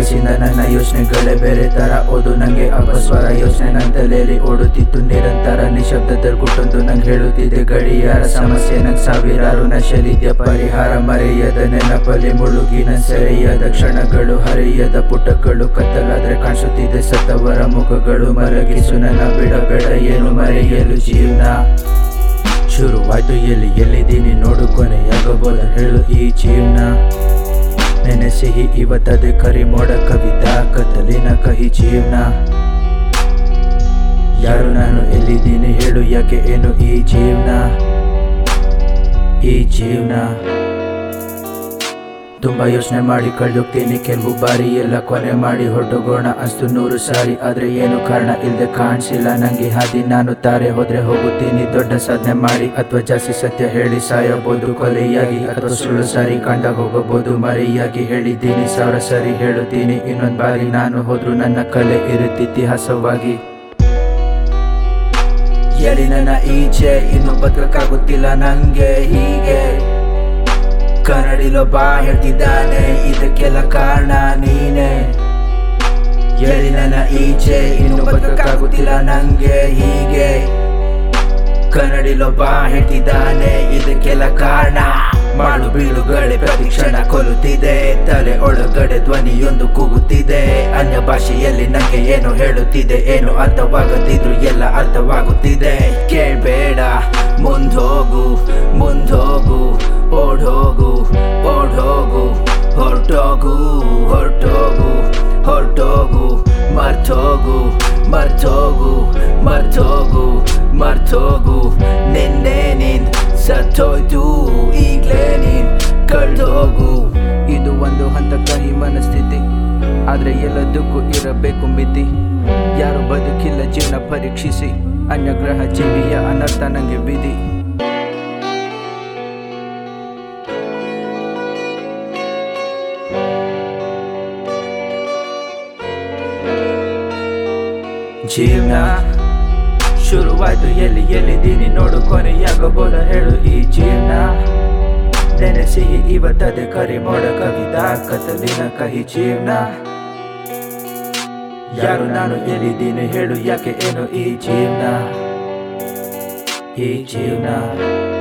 ವಯಸ್ಸಿಂದ ನನ್ನ ಯೋಚನೆಗಳೇ ಬೇರೆ ತರ ಓದು ನಂಗೆ ಅಪಸ್ವರ ಯೋಚನೆ ನನ್ನ ತಲೆಯಲ್ಲಿ ಓಡುತ್ತಿತ್ತು ನಿರಂತರ ನಿಶಬ್ದದಲ್ಲಿ ಕುಟ್ಟೊಂದು ನಂಗೆ ಹೇಳುತ್ತಿದೆ ಗಡಿಯಾರ ಸಮಸ್ಯೆ ನಂಗೆ ಸಾವಿರಾರು ನಶಲಿದ್ಯ ಪರಿಹಾರ ಮರೆಯದ ನೆನಪಲ್ಲಿ ಮುಳುಗಿನ ಸೆರೆಯದ ಕ್ಷಣಗಳು ಹರಿಯದ ಪುಟಗಳು ಕತ್ತಲಾದ್ರೆ ಕಾಣಿಸುತ್ತಿದೆ ಸತ್ತವರ ಮುಖಗಳು ಮಲಗಿಸು ನನ್ನ ಬಿಡಬೇಡ ಏನು ಮರೆಯಲು ಜೀವನ ಶುರುವಾಯ್ತು ಎಲ್ಲಿ ಎಲ್ಲಿದ್ದೀನಿ ನೋಡು ಕೊನೆಯಾಗಬೋದ ಹೇಳು ಈ ಜೀವನ ನೆನೆ ಸಿಹಿ ಇವತ್ತದೆ ಕರಿ ಮೋಡ ಕವಿತಾ ಕತ್ತಲಿನ ಕಹಿ ಜೀವನ ಯಾರು ನಾನು ಎಲ್ಲಿದ್ದೀನಿ ಹೇಳು ಯಾಕೆ ಏನು ಈ ಜೀವನ ಈ ಜೀವನ ತುಂಬಾ ಯೋಚನೆ ಮಾಡಿ ಕಳ್ದೋಗ್ತೀನಿ ಕೆಲವು ಬಾರಿ ಎಲ್ಲ ಕೊನೆ ಮಾಡಿ ಹೊರಟೋಗೋಣ ಅಷ್ಟು ನೂರು ಸಾರಿ ಆದ್ರೆ ಏನು ಕಾರಣ ಇಲ್ದೆ ಕಾಣಿಸಿಲ್ಲ ನಂಗೆ ಹಾದಿ ನಾನು ತಾರೆ ಹೋದ್ರೆ ಹೋಗುತ್ತೀನಿ ದೊಡ್ಡ ಸಾಧನೆ ಮಾಡಿ ಅಥವಾ ಜಾಸ್ತಿ ಸತ್ಯ ಹೇಳಿ ಸಾಯಬಹುದು ಕೊಲೆಯಾಗಿ ಅಥವಾ ಸುಳ್ಳು ಸಾರಿ ಕಂಡ ಹೋಗಬಹುದು ಮರೆಯಾಗಿ ಹೇಳಿದ್ದೀನಿ ಸಾವಿರ ಸರಿ ಹೇಳುತ್ತೀನಿ ಇನ್ನೊಂದ್ ಬಾರಿ ನಾನು ಹೋದ್ರು ನನ್ನ ಕಲೆ ಇರುತ್ತೆ ಇತಿಹಾಸವಾಗಿ ಎಲ್ಲಿ ನನ್ನ ಈಚೆ ಇನ್ನು ಬದುಕಕ್ಕಾಗುತ್ತಿಲ್ಲ ನಂಗೆ ಹೀಗೆ ಕನ್ನಡಿಲೋ ಬಾ ಹೇಳ್ತಿದ್ದಾನೆ ಇದಕ್ಕೆಲ್ಲ ಕಾರಣ ನೀನೆ ಎಲ್ಲಿ ನನ್ನ ಈಚೆ ಇನ್ನು ಬದುಕಕ್ಕಾಗುತ್ತಿಲ್ಲ ನಂಗೆ ಹೀಗೆ ಕನ್ನಡಿಲೋ ಬಾ ಹೇಳ್ತಿದ್ದಾನೆ ಇದಕ್ಕೆಲ್ಲ ಕಾರಣ ಮಾಡು ಬೀಳುಗಡೆ ಪ್ರತಿ ಕ್ಷಣ ಕೊಲ್ಲುತ್ತಿದೆ ತಲೆ ಒಳಗಡೆ ಧ್ವನಿಯೊಂದು ಕೂಗುತ್ತಿದೆ ಅನ್ಯ ಭಾಷೆಯಲ್ಲಿ ನಂಗೆ ಏನು ಹೇಳುತ್ತಿದೆ ಏನು ಅರ್ಥವಾಗದಿದ್ರು ಎಲ್ಲ ಅರ್ಥವಾಗುತ್ತಿದೆ ಕೇಳ್ಬೇಡ ಮುಂದೋಗು ಮುಂದೋಗು ಓಡೋಗು ಓಡೋಗು ಹೊರಟೋಗು ಹೊರಟೋಗು ಹೊರಟೋಗು ಮರ್ತೋಗು ಮರ್ತೋಗು ಮರ್ತೋಗು ಮರ್ತೋಗು ನಿನ್ನೆ ನೀನ್ ಸತ್ತೋಯ್ತು ಈಗ್ಲೇ ನೀನ್ ಕಳ್ದೋಗು ಇದು ಒಂದು ಹಂತ ಕಹಿ ಮನಸ್ಥಿತಿ ಆದ್ರೆ ಎಲ್ಲದಕ್ಕೂ ಇರಬೇಕು ಮಿತಿ ಯಾರು ಬದುಕಿಲ್ಲ ಜೀವನ ಪರೀಕ್ಷಿಸಿ ಅನ್ಯ ಗ್ರಹ ಜೀವಿಯ ಅನರ್ಥ ನಂಗೆ ವಿಧಿ ಜೀವನ ಶುರುವಾಯ್ತು ಎಲ್ಲಿ ಎಲ್ಲಿದ್ದೀನಿ ನೋಡು ಕೊನೆಯಾಗಬೋದ ಹೇಳು ಈ ಜೀವನ ನೆನೆಸಿ ಇವತ್ತದೆ ಕರಿ ಮೋಡ ಕವಿತಾ ಕತ್ತಲಿನ ಕಹಿ ಜೀವನ ಯಾರು ನಾನು ಎಲ್ಲಿದ್ದೀನಿ ಹೇಳು ಯಾಕೆ ಏನು ಈ ಜೀವನ ಈ ಜೀವನ